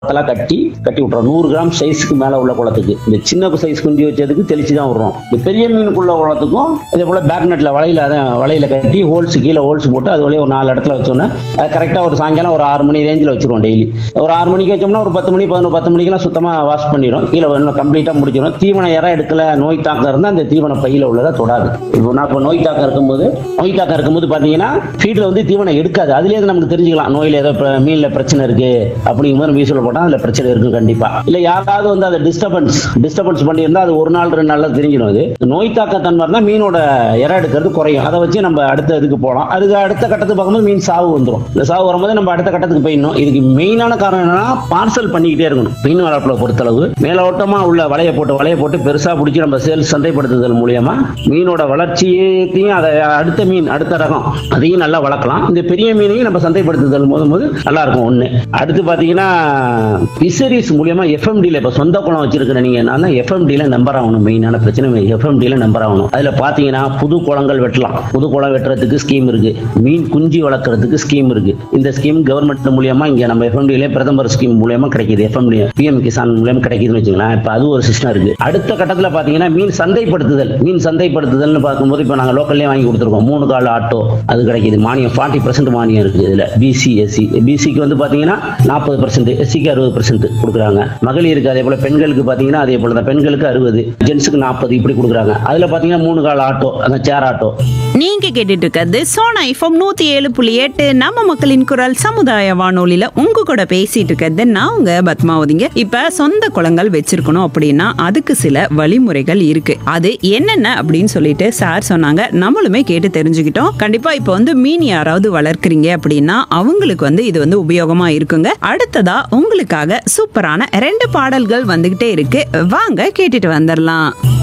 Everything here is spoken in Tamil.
குளத்தெல்லாம் கட்டி கட்டி விட்டுறோம் நூறு கிராம் சைஸ்க்கு மேல உள்ள குளத்துக்கு இந்த சின்ன சைஸ் குஞ்சு வச்சதுக்கு தெளிச்சு தான் விடுறோம் இந்த பெரிய மீனுக்குள்ள குளத்துக்கும் இதே போல பேக் நெட்ல வலையில அதான் வலையில கட்டி ஹோல்ஸ் கீழே ஹோல்ஸ் போட்டு அது வழியா ஒரு நாலு இடத்துல வச்சோன்னா அது கரெக்டா ஒரு சாயங்காலம் ஒரு ஆறு மணி ரேஞ்சில் வச்சிருவோம் டெய்லி ஒரு ஆறு மணிக்கு வச்சோம்னா ஒரு பத்து மணி பதினொரு பத்து மணிக்கெல்லாம் சுத்தமா வாஷ் பண்ணிடும் கீழே இன்னும் கம்ப்ளீட்டா முடிச்சிடும் தீவனம் இற எடுக்கல நோய் தாக்கம் இருந்தால் அந்த தீவன பையில உள்ளதை தொடாது இப்போ நான் இப்போ நோய் தாக்கம் இருக்கும்போது நோய் தாக்கம் இருக்கும்போது பார்த்தீங்கன்னா ஃபீல்டில் வந்து தீவனம் எடுக்காது அதுலேயே நமக்கு தெரிஞ்சுக்கலாம் நோயில் ஏதோ பிர- மீன்ல பிரச்சனை இருக்கு அப்படிங்கிற மாதிரி வீசில் போட்டால் அதில் பிரச்சனை இருக்கும் கண்டிப்பா இல்லை யாராவது வந்து அதை டிஸ்டர்பன்ஸ் டிஸ்டர்பன்ஸ் பண்ணியிருந்தா அது ஒரு நாள் ரெண்டு நாள்ல தெரிஞ்சிடும் அது நோய் தாக்கத்தன்மை இருந்தால் மீனோட இற எடுக்கிறது குறையும் அதை வச்சு நம்ம அடுத்த இதுக்கு போகலாம் அதுக்கு அடுத்த கட்டத்துக்கு பார்க்கும்போது மீன் சாவு வந்துடும் இந்த சாவு வரும்போது நம்ம அடுத்த கட்டத்துக்கு போயிடணும் இதுக்கு மெயினான காரணம் என்னன்னா பார்சல் பண்ணிக்கிட்டே இருக்கணும் மீன் வளர்ப்புல பொறுத்தளவு மேலோட்டமா உள்ள வலையை போட்டு வலையை போட்டு பெருசா பிடிச்சி நம்ம சேல்ஸ் சந்தைப்படுத்துதல் மூலியமா மீனோட வளர்ச்சியையும் அதை அடுத்த மீன் அடுத்த ரகம் அதையும் நல்லா வளர்க்கலாம் இந்த பெரிய மீனையும் நம்ம சந்தைப்படுத்துதல் போதும் போது நல்லா இருக்கும் ஒண்ணு அடுத்து பாத்தீங்கன்னா பிசரிஸ் மூலியமா எஃப்எம்டியில் இப்போ சொந்த குளம் வச்சிருக்கிற நீங்க நான் எஃப்எம்டியில் நம்பர் ஆகணும் மெயினான பிரச்சனை எஃப்எம்டியில் நம்பர் ஆகணும் அதுல பாத்தீங்கன்னா புது குளங்கள் வெட்டலாம் புது குளம் வெட்டுறதுக்கு ஸ்கீம் இருக்கு மீன் குஞ்சு வளர்க்கறதுக்கு ஸ்கீம் இருக்கு இந்த ஸ்கீம் கவர்மெண்ட் மூலியமா இங்க நம்ம எஃப்எம்டியிலே பிரதமர் ஸ்கீம் மூலியமா கிடைக்குது எஃப்எம்டி பிஎம் கிசான் மூலியமா கிடைக்குதுன்னு வச்சுக்கலாம் இப்போ அது ஒரு சிஸ்டம் இருக்கு அடுத்த கட்டத்துல பாத்தீங்கன்னா மீன் சந்தைப்படுத்துதல் மீன் சந்தைப்படுத்துதல்னு பார்க்கும்போது இப்போ நாங்க லோக்கல்லே வாங்கி கொடுத்துருக்கோம் மூணு கால் ஆட்டோ அது கிடைக்குது மானியம் ஃபார்ட்டி பர்சன்ட் மானியம் இருக்கு இதுல பிசி எஸ்சி பிசிக்கு வந்து பாத்தீங்கன்னா நாற்பது பர்சன்ட் எஸ்சிக்கு அறுபது பர்சன்ட் கொடுக்குறாங்க மகளிருக்கு அதே போல பெண்களுக்கு பாத்தீங்கன்னா அதே போல தான் பெண்களுக்கு அறுபது ஜென்ஸுக்கு நாற்பது இப்படி கொடுக்குறாங்க அதுல பாத்தீங்கன்னா மூணு கால் ஆட்டோ அந்த சேர் ஆட்டோ நீங்க கேட்டுட்டு இருக்கிறது சோனா எஃப்எம் நூத்தி ஏழு புள்ளி எட்டு நம்ம மக்களின் குரல் சமுதாய வானொலியில உங்க கூட பேசிட்டு இருக்கிறது நான் உங்க பத்மாவதிங்க இப்ப சொந்த குளங்கள் வச்சிருக்கணும் அப்படின்னா அதுக்கு சில வழிமுறைகள் இருக்கு அது என்னென்ன அப்படின்னு சொல்லிட்டு சார் சொன்னாங்க நம்மளுமே கேட்டு தெரிஞ்சுக்கிட்டோம் கண்டிப்பா இப்ப வந்து மீன் யாராவது வளர்க்குறீங்க அப்படின்னா அவங்களுக்கு வந்து இது வந்து உபயோகமா இருக்குங்க அடுத்ததா உங்களுக்காக சூப்பரான ரெண்டு பாடல்கள் வந்துகிட்டே இருக்கு வாங்க கேட்டுட்டு வந்துடலாம்